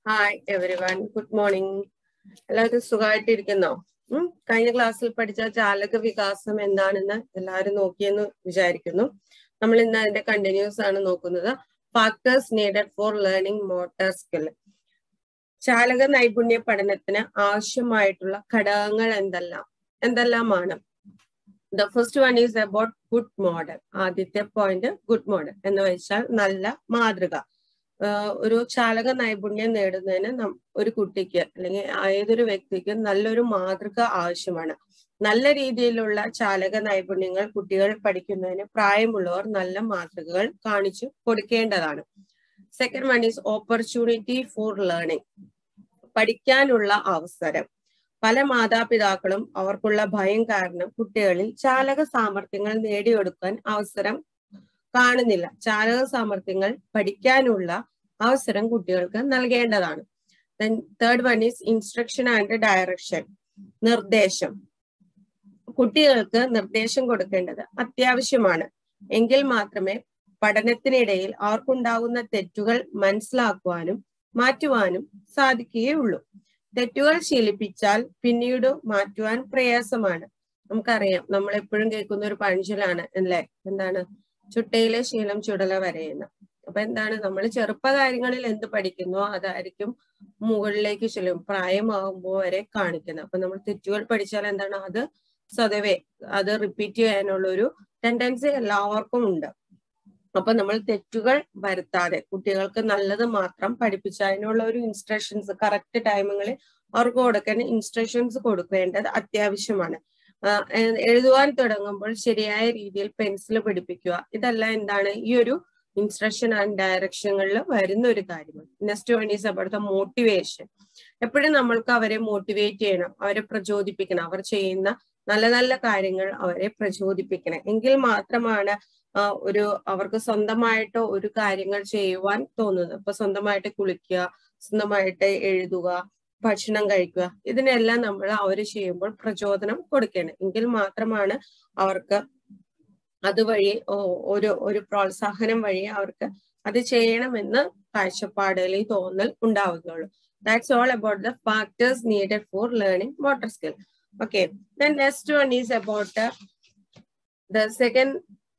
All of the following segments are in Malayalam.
Hi everyone good morning എല്ലാവരും സുഖമായിട്ടിരിക്കുന്നോ ഉം കഴിഞ്ഞ ക്ലാസ്സിൽ പഠിച്ച ചാലക വികാസം എന്താണെന്ന് എല്ലാവരും നോക്കിയെന്ന് വിചാരിക്കുന്നു നമ്മൾ ഇന്ന് അതിന്റെ കണ്ടിന്യൂസ് ആണ് നോക്കുന്നത് factors needed for learning motor skill ചാലക നൈപുണ്യ പഠനത്തിന് ആവശ്യമായിട്ടുള്ള ഘടകങ്ങൾ എന്തെല്ലാം എന്തെല്ലാമാണ് the first one is about good model ആദ്യത്തെ പോയിന്റ് ഗുഡ് മോഡൽ എന്ന് വെച്ചാൽ നല്ല മാതൃക ഒരു ചാലക നൈപുണ്യം നേടുന്നതിന് ഒരു കുട്ടിക്ക് അല്ലെങ്കിൽ ഏതൊരു വ്യക്തിക്ക് നല്ലൊരു മാതൃക ആവശ്യമാണ് നല്ല രീതിയിലുള്ള ചാലക നൈപുണ്യങ്ങൾ കുട്ടികൾ പഠിക്കുന്നതിന് പ്രായമുള്ളവർ നല്ല മാതൃകകൾ കാണിച്ചു കൊടുക്കേണ്ടതാണ് second one is opportunity for learning പഠിക്കാനുള്ള അവസരം പല മാതാപിതാക്കളും അവർക്കുള്ള ഭയം കാരണം കുട്ടികളിൽ ചാലക സാമർഥ്യങ്ങൾ നേടിയെടുക്കാൻ അവസരം കാണുന്നില്ല ചാലക സാമർഥ്യങ്ങൾ പഠിക്കാനുള്ള അവസരം കുട്ടികൾക്ക് നൽകേണ്ടതാണ് third one is instruction and direction നിർദ്ദേശം കുട്ടികൾക്ക് നിർദ്ദേശം കൊടുക്കേണ്ടത് അത്യാവശ്യമാണ് എങ്കിൽ മാത്രമേ പഠനത്തിനിടയിൽ അവർക്കുണ്ടാകുന്ന തെറ്റുകൾ മനസ്സിലാക്കുവാനും മാറ്റുവാനും സാധിക്കുകയുള്ളൂ തെറ്റുകൾ ശീലിപ്പിച്ചാൽ പിന്നീട് മാറ്റുവാൻ പ്രയാസമാണ് നമുക്കറിയാം നമ്മൾ എപ്പോഴും കേൾക്കുന്ന ഒരു പഴഞ്ചൊല്ലാണ് അല്ലേ എന്താണ് ചുട്ടയിലെ ശീലം ചുടല വരെയെന്ന് അപ്പൊ എന്താണ് നമ്മൾ ചെറുപ്പകാര്യങ്ങളിൽ എന്ത് പഠിക്കുന്നോ അതായിരിക്കും മുകളിലേക്ക് ചെല്ലും പ്രായമാകുമ്പോൾ വരെ കാണിക്കുന്നത് അപ്പൊ നമ്മൾ തെറ്റുകൾ പഠിച്ചാൽ എന്താണ് അത് സ്വതവേ അത് റിപ്പീറ്റ് ചെയ്യാനുള്ള ഒരു ടെൻഡൻസി എല്ലാവർക്കും ഉണ്ട് അപ്പൊ നമ്മൾ തെറ്റുകൾ വരുത്താതെ കുട്ടികൾക്ക് നല്ലത് മാത്രം പഠിപ്പിച്ച് അതിനുള്ള ഒരു ഇൻസ്ട്രക്ഷൻസ് കറക്റ്റ് ടൈമുകളിൽ അവർക്ക് കൊടുക്കാൻ ഇൻസ്ട്രക്ഷൻസ് കൊടുക്കേണ്ടത് അത്യാവശ്യമാണ് എഴുതുവാൻ തുടങ്ങുമ്പോൾ ശരിയായ രീതിയിൽ പെൻസിൽ പിടിപ്പിക്കുക ഇതെല്ലാം എന്താണ് ഈ ഒരു ഇൻസ്ട്രക്ഷൻ ആൻഡ് ഡയറക്ഷനുകളിൽ വരുന്ന ഒരു കാര്യമാണ് next one is about the motivation എപ്പോഴും നമ്മൾക്ക് അവരെ മോട്ടിവേറ്റ് ചെയ്യണം അവരെ പ്രചോദിപ്പിക്കണം അവർ ചെയ്യുന്ന നല്ല നല്ല കാര്യങ്ങൾ അവരെ പ്രചോദിപ്പിക്കണം എങ്കിൽ മാത്രമാണ് ഒരു അവർക്ക് സ്വന്തമായിട്ട് ഒരു കാര്യങ്ങൾ ചെയ്യുവാൻ തോന്നുന്നത് ഇപ്പൊ സ്വന്തമായിട്ട് കുളിക്കുക സ്വന്തമായിട്ട് എഴുതുക ഭക്ഷണം കഴിക്കുക ഇതിനെല്ലാം നമ്മൾ അവർ ചെയ്യുമ്പോൾ പ്രചോദനം കൊടുക്കണം എങ്കിൽ മാത്രമാണ് അവർക്ക് അതുവഴി ഒരു ഒരു പ്രോത്സാഹനം വഴി അവർക്ക് അത് ചെയ്യണമെന്ന് കാഴ്ചപ്പാടിൽ തോന്നൽ ഉണ്ടാവുകയുള്ളൂ that's all about the factors needed for learning motor skill okay then next one is about the second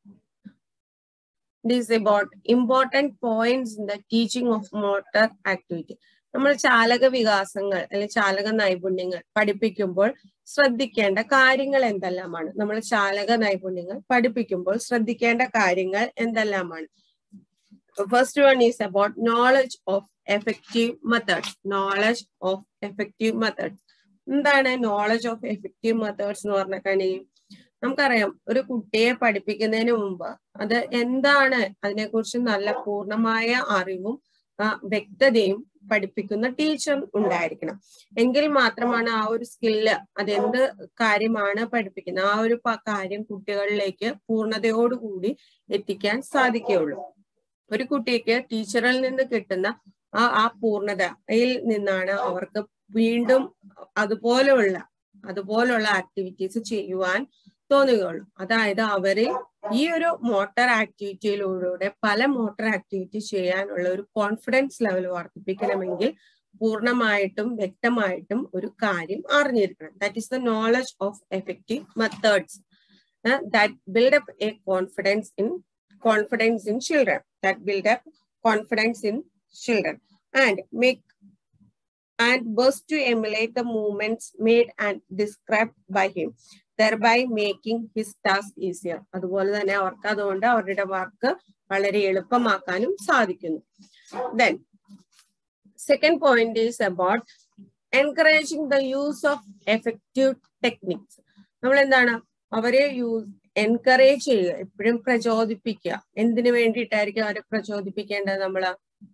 is about important points in the teaching of motor activity. നമ്മൾ ചാലക വികാസങ്ങൾ അല്ലെങ്കിൽ ചാലക നൈപുണ്യങ്ങൾ പഠിപ്പിക്കുമ്പോൾ ശ്രദ്ധിക്കേണ്ട കാര്യങ്ങൾ എന്തെല്ലാമാണ് നമ്മൾ ചാലക നൈപുണ്യങ്ങൾ പഠിപ്പിക്കുമ്പോൾ ശ്രദ്ധിക്കേണ്ട കാര്യങ്ങൾ എന്തെല്ലാമാണ് first one is about knowledge of effective methods knowledge of effective methods എന്താണ് നോളജ് ഓഫ് എഫക്റ്റീവ് മെത്തേഡ്സ് എന്ന് പറഞ്ഞ കഴിയും നമുക്കറിയാം ഒരു കുട്ടിയെ പഠിപ്പിക്കുന്നതിന് മുമ്പ് അത് എന്താണ് അതിനെക്കുറിച്ച് നല്ല പൂർണ്ണമായ അറിവും വ്യക്തതയും പഠിപ്പിക്കുന്ന ടീച്ചർ ഉണ്ടായിരിക്കണം എങ്കിൽ മാത്രമാണ് ആ ഒരു സ്കില്ല് അതെന്ത് കാര്യമാണ് പഠിപ്പിക്കുന്നത് ആ ഒരു കാര്യം കുട്ടികളിലേക്ക് പൂർണ്ണതയോടുകൂടി എത്തിക്കാൻ സാധിക്കുകയുള്ളൂ ഒരു കുട്ടിക്ക് ടീച്ചറിൽ നിന്ന് കിട്ടുന്ന ആ ആ പൂർണ്ണതയിൽ നിന്നാണ് അവർക്ക് വീണ്ടും അതുപോലെയുള്ള അതുപോലുള്ള ആക്ടിവിറ്റീസ് ചെയ്യുവാൻ തോന്നുകയുള്ളൂ അതായത് അവരിൽ ഈ ഒരു മോട്ടോർ ആക്ടിവിറ്റിയിലൂടെ പല മോട്ടോർ ആക്ടിവിറ്റി ചെയ്യാനുള്ള ഒരു കോൺഫിഡൻസ് ലെവൽ വർദ്ധിപ്പിക്കണമെങ്കിൽ പൂർണ്ണമായിട്ടും വ്യക്തമായിട്ടും ഒരു കാര്യം അറിഞ്ഞിരിക്കണം that is the knowledge of effective methods that build up a confidence in confidence in children that build up confidence in children and make and burst to emulate the movements made and described by him. thereby making his task easier. അതുപോലെ തന്നെ അവർക്ക് അതുകൊണ്ട് അവരുടെ വർക്ക് വളരെ എളുപ്പമാക്കാനും സാധിക്കുന്നു then second point is about encouraging the use of effective techniques നമ്മൾ എന്താണ് അവരെ യൂസ് എൻകറേജ് ചെയ്യുക എപ്പോഴും പ്രചോദിപ്പിക്കുക എന്തിനു വേണ്ടിയിട്ടായിരിക്കും അവരെ പ്രചോദിപ്പിക്കേണ്ടത് നമ്മള്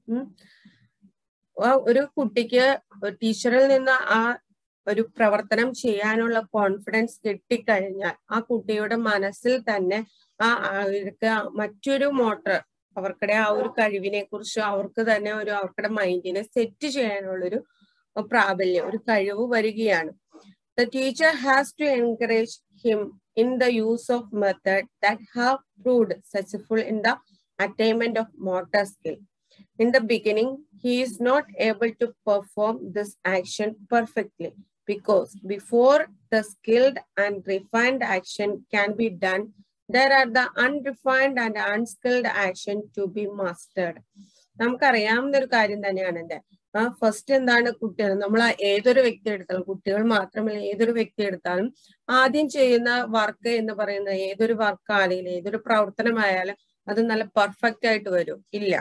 ഒരു കുട്ടിക്ക് ടീച്ചറിൽ നിന്ന് ആ ഒരു പ്രവർത്തനം ചെയ്യാനുള്ള കോൺഫിഡൻസ് കിട്ടിക്കഴിഞ്ഞാൽ ആ കുട്ടിയുടെ മനസ്സിൽ തന്നെ ആ അവർക്ക് മറ്റൊരു മോട്ടർ അവർക്കുടെ ആ ഒരു കഴിവിനെ കുറിച്ച് അവർക്ക് തന്നെ ഒരു അവർക്കുടെ മൈൻഡിനെ സെറ്റ് ചെയ്യാനുള്ളൊരു പ്രാബല്യം ഒരു കഴിവ് വരികയാണ് the teacher has to encourage him in the use of method that have proved successful in the attainment of motor skill In the beginning, he is not able to perform this action perfectly because before the skilled and refined action can be done, there are the unrefined and unskilled action to be mastered. നമുക്കറിയാവുന്ന ഒരു കാര്യം തന്നെയാണ് എന്റെ ആ ഫസ്റ്റ് എന്താണ് കുട്ടികൾ നമ്മൾ ഏതൊരു വ്യക്തി എടുത്താലും കുട്ടികൾ മാത്രമല്ല ഏതൊരു വ്യക്തി എടുത്താലും ആദ്യം ചെയ്യുന്ന വർക്ക് എന്ന് പറയുന്നത് ഏതൊരു വർക്ക് ആണെങ്കിലും ഏതൊരു പ്രവർത്തനമായാലും അത് നല്ല പെർഫെക്റ്റ് ആയിട്ട് വരും ഇല്ല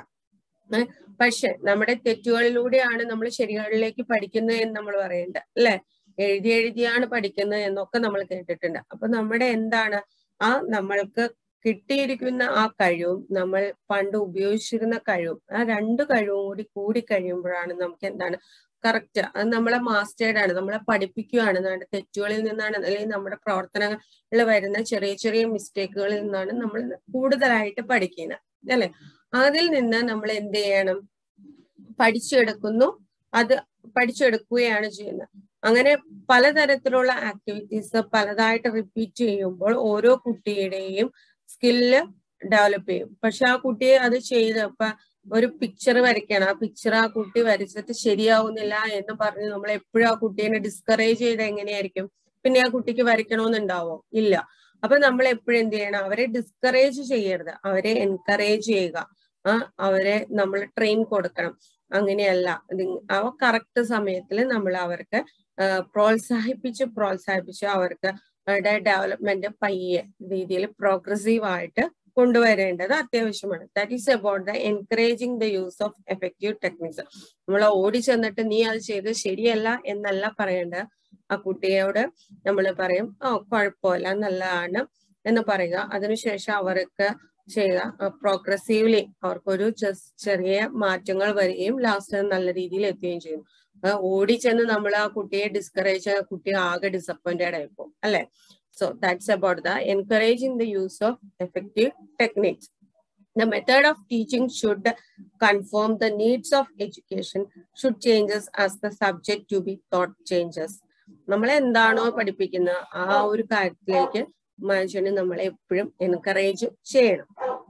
പക്ഷെ നമ്മുടെ തെറ്റുകളിലൂടെയാണ് നമ്മൾ ശരികളിലേക്ക് പഠിക്കുന്നത് എന്ന് നമ്മൾ പറയുന്നുണ്ട് അല്ലെ എഴുതി എഴുതിയാണ് പഠിക്കുന്നത് എന്നൊക്കെ നമ്മൾ കേട്ടിട്ടുണ്ട് അപ്പൊ നമ്മുടെ എന്താണ് ആ നമ്മൾക്ക് കിട്ടിയിരിക്കുന്ന ആ കഴിവും നമ്മൾ പണ്ട് ഉപയോഗിച്ചിരുന്ന കഴിവും ആ രണ്ട് കഴിവും കൂടി കൂടി കഴിയുമ്പോഴാണ് നമുക്ക് എന്താണ് കറക്റ്റ് അത് നമ്മളെ മാസ്റ്റേർഡ് ആണ് നമ്മളെ പഠിപ്പിക്കുകയാണ് നമ്മുടെ തെറ്റുകളിൽ നിന്നാണ് അല്ലെങ്കിൽ നമ്മുടെ പ്രവർത്തനങ്ങളിൽ വരുന്ന ചെറിയ ചെറിയ മിസ്റ്റേക്കുകളിൽ നിന്നാണ് നമ്മൾ കൂടുതലായിട്ട് പഠിക്കുന്നത് അല്ലെ അതിൽ നിന്ന് നമ്മൾ എന്ത് ചെയ്യണം പഠിച്ചെടുക്കുന്നു അത് പഠിച്ചെടുക്കുകയാണ് ചെയ്യുന്നത് അങ്ങനെ പലതരത്തിലുള്ള ആക്ടിവിറ്റീസ് പലതായിട്ട് റിപ്പീറ്റ് ചെയ്യുമ്പോൾ ഓരോ കുട്ടിയുടെയും സ്കില്ല് ഡെവലപ്പ് ചെയ്യും പക്ഷെ ആ കുട്ടിയെ അത് ചെയ്ത് ഇപ്പൊ ഒരു പിക്ചർ വരയ്ക്കണം ആ പിക്ചർ ആ കുട്ടി വരച്ചിട്ട് ശരിയാവുന്നില്ല എന്ന് പറഞ്ഞ് നമ്മൾ എപ്പോഴും ആ കുട്ടീനെ ഡിസ്കറേജ് ചെയ്ത് എങ്ങനെയായിരിക്കും പിന്നെ ആ കുട്ടിക്ക് വരയ്ക്കണമെന്നുണ്ടാവോ ഇല്ല അപ്പൊ നമ്മൾ എപ്പോഴും എന്ത് ചെയ്യണം അവരെ ഡിസ്കറേജ് ചെയ്യരുത് അവരെ എൻകറേജ് ചെയ്യുക ആ അവരെ നമ്മൾ ട്രെയിൻ കൊടുക്കണം അങ്ങനെയല്ല അവ കറക്റ്റ് സമയത്തിൽ നമ്മൾ അവർക്ക് പ്രോത്സാഹിപ്പിച്ച് പ്രോത്സാഹിപ്പിച്ച് അവർക്ക് അവരുടെ ഡെവലപ്മെന്റ് പയ്യെ രീതിയിൽ പ്രോഗ്രസീവ് ആയിട്ട് കൊണ്ടുവരേണ്ടത് അത്യാവശ്യമാണ് that is about the encouraging the use of effective techniques നമ്മൾ ഓടി ചെന്നിട്ട് നീ അത് ചെയ്ത് ശരിയല്ല എന്നല്ല പറയേണ്ടത് ആ കുട്ടിയോട് നമ്മൾ പറയും ഓ കുഴപ്പമില്ല നല്ലതാണ് എന്ന് പറയുക അതിനുശേഷം അവർക്ക് ചെയ്യുക പ്രോഗ്രസീവ്ലി അവർക്കൊരു ചെറിയ മാറ്റങ്ങൾ വരികയും ലാസ്റ്റ് നല്ല രീതിയിൽ എത്തുകയും ചെയ്യും ഓടി ചെന്ന് നമ്മൾ ആ കുട്ടിയെ ഡിസ്കറേജ് കുട്ടി ആകെ ഡിസപ്പോയിന്റഡ് ആയിപ്പോ അല്ലെ so that's about the encouraging the use of effective techniques The method of teaching should conform the needs of education, should changes as the subject to be taught changes. നമ്മളെ എന്താണോ പഠിപ്പിക്കുന്നത് ആ ഒരു കാര്യത്തിലേക്ക് മനുഷ്യന് നമ്മളെ എപ്പോഴും എൻകറേജ് ചെയ്യണം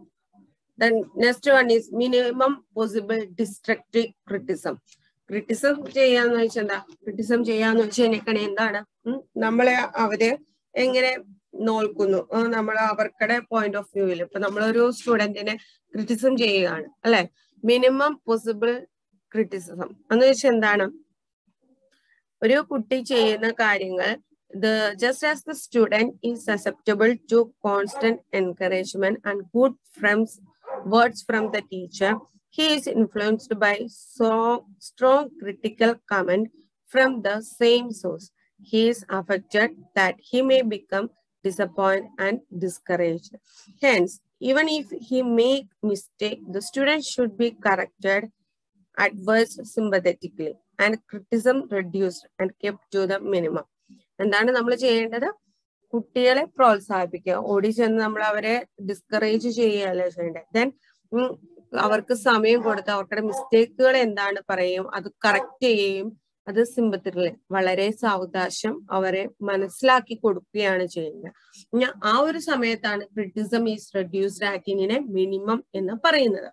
next one is minimum possible destructive criticism criticism ചെയ്യാന്ന് വെച്ചാൽ എന്താ ക്രിറ്റിസം ചെയ്യാന്ന് വെച്ചാൽ എന്താണ് നമ്മളെ അവര് എങ്ങനെ നോൽക്കുന്നു നമ്മൾ അവർക്കടെ പോയിന്റ് ഓഫ് വ്യൂവിൽ ഇപ്പൊ നമ്മളൊരു സ്റ്റുഡന്റിനെ ക്രിറ്റിസം ചെയ്യുകയാണ് അല്ലെ മിനിമം പോസിബിൾ ക്രിറ്റിസിസം എന്ന് വെച്ചാൽ എന്താണ് ഒരു കുട്ടി ചെയ്യുന്ന കാര്യങ്ങൾ the just as the student is susceptible to constant encouragement and good friends words from the teacher he is influenced by so strong critical comment from the same source he is affected that he may become disappointed and discouraged hence even if he make mistake the student should be corrected adverse sympathetically and criticism reduced and kept to the minimum എന്താണ് നമ്മൾ ചെയ്യേണ്ടത് കുട്ടികളെ പ്രോത്സാഹിപ്പിക്കുക ഓടി ചെന്ന് നമ്മൾ അവരെ ഡിസ്കറേജ് ചെയ്യുകയല്ല ചെയ്യേണ്ടത് ദെൻ അവർക്ക് സമയം കൊടുത്ത് അവരുടെ മിസ്റ്റേക്കുകൾ എന്താണ് പറയും അത് കറക്റ്റ് ചെയ്യുകയും അത് സിമ്പത്തിലെ വളരെ സാവകാശം അവരെ മനസ്സിലാക്കി കൊടുക്കുകയാണ് ചെയ്യുന്നത് ആ ഒരു സമയത്താണ് ക്രിറ്റിസം ഈസ് റെഡ്യൂസ്ഡ് ആക്കിങ്ങിനെ മിനിമം എന്ന് പറയുന്നത്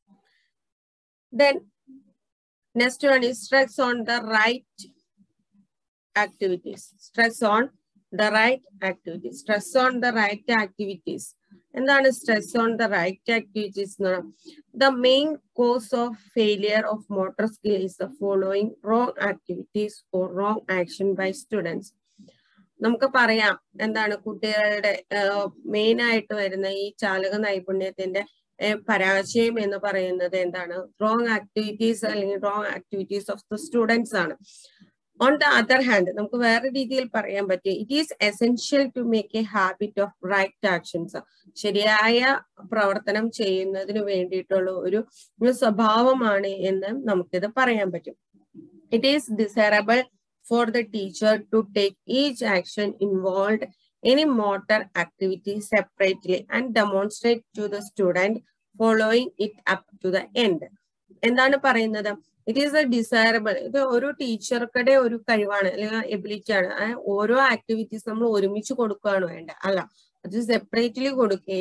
then next one is stress on the right activities. Stress on the right activities. Stress on the right activities. എന്താണ് stress on the right activities എന്ന് the main cause of failure of motor skill is the following wrong activities or wrong action by students നമുക്ക് പറയാം എന്താണ് കുട്ടികളുടെ മെയിൻ ആയിട്ട് വരുന്ന ഈ ചാലക നൈപുണ്യത്തിന്റെ പരാജയം എന്ന് പറയുന്നത് എന്താണ് റോങ് ആക്ടിവിറ്റീസ് അല്ലെങ്കിൽ wrong activities of the students ആണ് ഓൺ ദ അതർ ഹാൻഡ് നമുക്ക് വേറെ രീതിയിൽ പറയാൻ പറ്റും it is essential to make a habit of right actions ശരിയായ പ്രവർത്തനം ചെയ്യുന്നതിന് വേണ്ടിയിട്ടുള്ള ഒരു സ്വഭാവമാണ് എന്ന് നമുക്കിത് പറയാൻ പറ്റും it is desirable for the teacher to take each action involve any motor activity separately and demonstrate to the student following it up to the end എന്താണ് പറയുന്നത് ഇറ്റ് ഈസ് എ ഡിസൈറബിൾ ഇത് ഒരു ടീച്ചർക്കുടെ ഒരു കഴിവാണ് അല്ലെങ്കിൽ എബിലിറ്റി ആണ് ഓരോ ആക്ടിവിറ്റീസ് നമ്മൾ ഒരുമിച്ച് കൊടുക്കുകയാണ് വേണ്ട അല്ല അത് സെപ്പറേറ്റ്ലി കൊടുക്കുകയും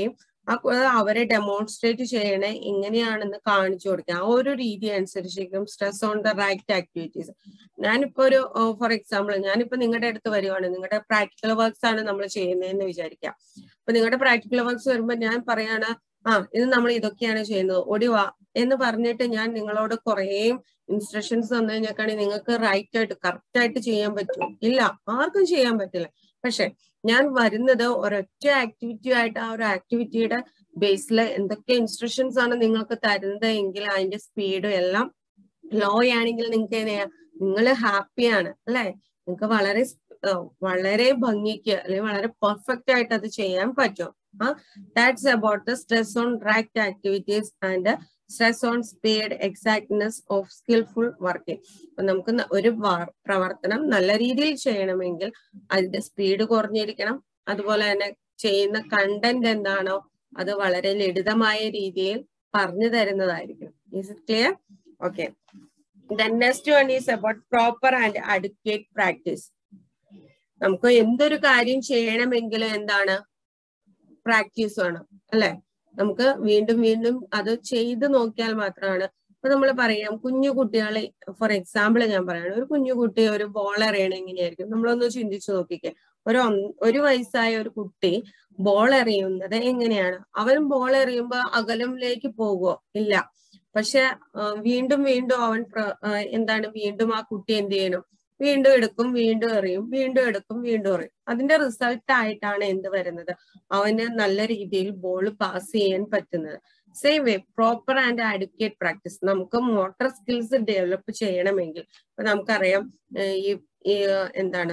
ആ കു- അവരെ ഡെമോൺസ്ട്രേറ്റ് ചെയ്യണേ എങ്ങനെയാണെന്ന് കാണിച്ചു കൊടുക്കുക ആ ഒരു രീതി അനുസരിച്ചിരിക്കും stress on the right activities ഞാനിപ്പോ ഒരു ഫോർ എക്സാമ്പിൾ ഞാനിപ്പോ നിങ്ങളുടെ അടുത്ത് വരുവാണ് നിങ്ങളുടെ പ്രാക്ടിക്കൽ വർക്ക്സ് ആണ് നമ്മൾ ചെയ്യുന്നതെന്ന് വിചാരിക്കാം അപ്പൊ നിങ്ങളുടെ പ്രാക്ടിക്കൽ വർക്ക്സ് വരുമ്പോ ഞാൻ പറയാണ് ആ ഇത് നമ്മൾ ഇതൊക്കെയാണ് ചെയ്യുന്നത് ഒടിവാ എന്ന് പറഞ്ഞിട്ട് ഞാൻ നിങ്ങളോട് കുറേ ഇൻസ്ട്രക്ഷൻസ് തന്നു കഴിഞ്ഞാൽ നിങ്ങൾക്ക് റൈറ്റ് ആയിട്ട് കറക്റ്റ് ആയിട്ട് ചെയ്യാൻ പറ്റും ഇല്ല ആർക്കും ചെയ്യാൻ പറ്റില്ല പക്ഷെ ഞാൻ വരുന്നത് ഒരൊറ്റ ആക്ടിവിറ്റി ആയിട്ട് ആ ഒരു ആക്ടിവിറ്റിയുടെ ബേസിൽ എന്തൊക്കെ ഇൻസ്ട്രക്ഷൻസ് ആണ് നിങ്ങൾക്ക് തരുന്നത് എങ്കിൽ അതിന്റെ സ്പീഡും എല്ലാം ലോ ആണെങ്കിൽ നിങ്ങൾക്ക് എങ്ങനെയാ നിങ്ങൾ ഹാപ്പിയാണ് അല്ലെ നിങ്ങൾക്ക് വളരെ സ്- ആ, വളരെ ഭംഗിക്ക് അല്ലെങ്കിൽ വളരെ പെർഫെക്റ്റ് ആയിട്ട് അത് ചെയ്യാൻ പറ്റും ആ that's about the stress on right activities and stress on speed exactness of skilful working അപ്പൊ നമുക്ക് ന- ഒരു വർ- പ്രവർത്തനം നല്ല രീതിയിൽ ചെയ്യണമെങ്കിൽ അതിന്റെ സ്പീഡ് കുറഞ്ഞിരിക്കണം അതുപോലെ തന്നെ ചെയ്യുന്ന കണ്ടന്റ് എന്താണോ അത് വളരെ ലളിതമായ രീതിയിൽ പറഞ്ഞു തരുന്നതായിരിക്കും is it clear okay then next one is about proper and advocate practice നമുക്ക് എന്തൊരു കാര്യം ചെയ്യണമെങ്കിലും എന്താണ് പ്രാക്ടീസ് വേണം അല്ലെ നമുക്ക് വീണ്ടും വീണ്ടും അത് ചെയ്ത് നോക്കിയാൽ മാത്രമാണ് ഇപ്പൊ നമ്മൾ പറയാം കുഞ്ഞു കുട്ടികളെ ഫോർ എക്സാമ്പിൾ ഞാൻ പറയാണ് ഒരു കുഞ്ഞു കുട്ടി ഒരു ബോൾ എറിയണ എങ്ങനെയായിരിക്കും നമ്മളൊന്ന് ചിന്തിച്ചു നോക്കിക്കേ ഒരു ഒന്ന്- ഒരു വയസ്സായ ഒരു കുട്ടി ബോൾ എറിയുന്നത് എങ്ങനെയാണ് അവൻ ബോൾ എറിയുമ്പോ അകലത്തിലേക്ക് പോകുമോ ഇല്ല പക്ഷെ ആ, വീണ്ടും വീണ്ടും അവൻ പ്ര- ആ, എന്താണ് വീണ്ടും ആ കുട്ടി എന്ത് ചെയ്യണം വീണ്ടും എടുക്കും വീണ്ടും എറിയും വീണ്ടും എടുക്കും വീണ്ടും എറിയും അതിന്റെ റിസൾട്ട് ആയിട്ടാണ് എന്ത് വരുന്നത് അവന് നല്ല രീതിയിൽ ബോൾ പാസ് ചെയ്യാൻ പറ്റുന്നത് same way proper and advocate practice നമുക്ക് മോട്ടോർ സ്കിൽസ് ഡെവലപ്പ് ചെയ്യണമെങ്കിൽ ഇപ്പൊ നമുക്കറിയാം ഏഹ് ഈ ഈ എന്താണ്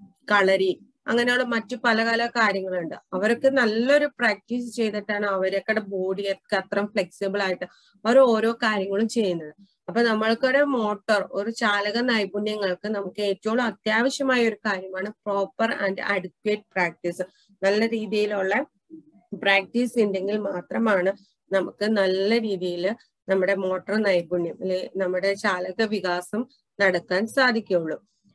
കളരി അങ്ങനെയുള്ള മറ്റു പല പല കാര്യങ്ങളുണ്ട് അവരൊക്കെ നല്ലൊരു പ്രാക്ടീസ് ചെയ്തിട്ടാണ് അവരൊക്കെ ബോഡിയൊക്കെ അത്ര ഫ്ലെക്സിബിൾ ആയിട്ട് അവർ ഓരോ കാര്യങ്ങളും ചെയ്യുന്നത് അപ്പൊ നമ്മൾക്കൊരു മോട്ടോർ ഒരു ചാലക നൈപുണ്യങ്ങൾക്ക് നമുക്ക് ഏറ്റവും അത്യാവശ്യമായ ഒരു കാര്യമാണ് പ്രോപ്പർ ആൻഡ് അഡ്വക്കേറ്റ് പ്രാക്ടീസ് നല്ല രീതിയിലുള്ള പ്രാക്ടീസ് ഉണ്ടെങ്കിൽ മാത്രമാണ് നമുക്ക് നല്ല രീതിയിൽ നമ്മുടെ മോട്ടോർ നൈപുണ്യം അല്ലെ നമ്മുടെ ചാലക വികാസം നടക്കാൻ സാധിക്കുള്ളൂ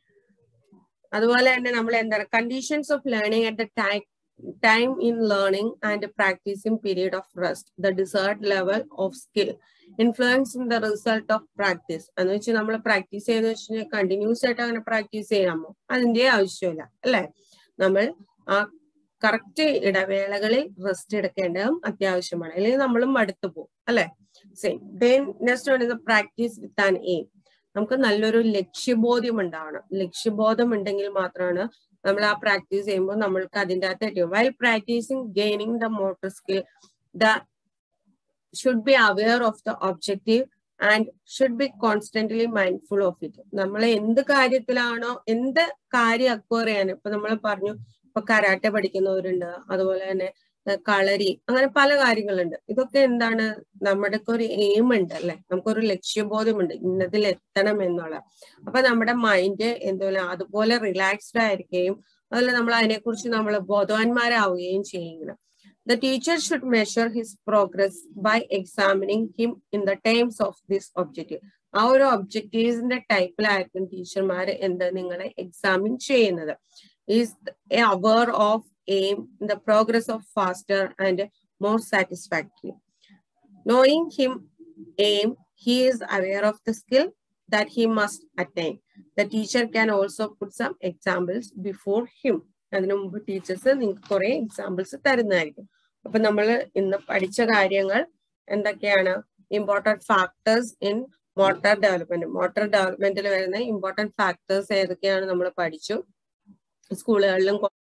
അതുപോലെ തന്നെ നമ്മൾ എന്താണ് conditions of learning at the time time in learning and practicing period of rest the desert level of skill influencing the result of practice എന്ന് വെച്ചാൽ നമ്മൾ പ്രാക്ടീസ് ചെയ്യുന്ന വെച്ച് കഴിഞ്ഞാൽ കണ്ടിന്യൂസ് ആയിട്ട് അങ്ങനെ പ്രാക്ടീസ് ചെയ്യാമോ അതിന്റെ ആവശ്യമില്ല അല്ലെ നമ്മൾ ആ കറക്റ്റ് ഇടവേളകളിൽ റെസ്റ്റ് എടുക്കേണ്ടതും അത്യാവശ്യമാണ് അല്ലെങ്കിൽ നമ്മളും മടുത്തു പോകും അല്ലെ same then next one practice with an aim നമുക്ക് നല്ലൊരു ലക്ഷ്യബോധ്യം ഉണ്ടാവണം ലക്ഷ്യബോധം ഉണ്ടെങ്കിൽ മാത്രമാണ് നമ്മൾ ആ പ്രാക്ടീസ് ചെയ്യുമ്പോൾ നമ്മൾക്ക് അതിൻ്റെ അകത്ത് പറ്റും while practicing gaining the motor skill the should be aware of the objective and should be constantly mindful of it നമ്മൾ എന്ത് കാര്യത്തിലാണോ എന്ത് കാര്യം അക്വയർ ചെയ്യാൻ ഇപ്പൊ നമ്മൾ പറഞ്ഞു ഇപ്പൊ കരാട്ടെ പഠിക്കുന്നവരുണ്ട് അതുപോലെ തന്നെ ഏഹ് കളരി അങ്ങനെ പല കാര്യങ്ങളുണ്ട് ഇതൊക്കെ എന്താണ് നമ്മുടെ ഒരു എയിം ഉണ്ട് അല്ലെ നമുക്കൊരു ലക്ഷ്യബോധമുണ്ട് ഇന്നതിൽ എത്തണം എന്നുള്ള അപ്പൊ നമ്മുടെ മൈൻഡ് എന്തുപോലെ അതുപോലെ റിലാക്സ്ഡ് ആയിരിക്കുകയും അതുപോലെ നമ്മൾ അതിനെക്കുറിച്ച് നമ്മൾ ബോധവാന്മാരാവുകയും ചെയ്യണം the teacher should measure his progress by examining him in the times of this objective ആ ഒരു ഒബ്ജക്റ്റീവ്സിന്റെ ടൈപ്പിലായിരിക്കും ടീച്ചർമാർ എന്ത് നിങ്ങളെ എക്സാമിൻ ചെയ്യുന്നത് is our of aim in the progress of faster and more satisfactory. Knowing him aim, he is aware of the skill that he must attain. The teacher can also put some examples before him. അതിനു മുമ്പ് ടീച്ചേഴ്സ് നിങ്ങൾക്ക് കുറെ എക്സാമ്പിൾസ് തരുന്നതായിരിക്കും അപ്പൊ നമ്മൾ ഇന്ന് പഠിച്ച കാര്യങ്ങൾ എന്തൊക്കെയാണ് important factors in motor development motor ഡെവലപ്മെന്റിൽ വരുന്ന ഇമ്പോർട്ടൻറ്റ് ഫാക്ടേഴ്സ് ഏതൊക്കെയാണ് നമ്മൾ പഠിച്ചു സ്കൂളുകളിലും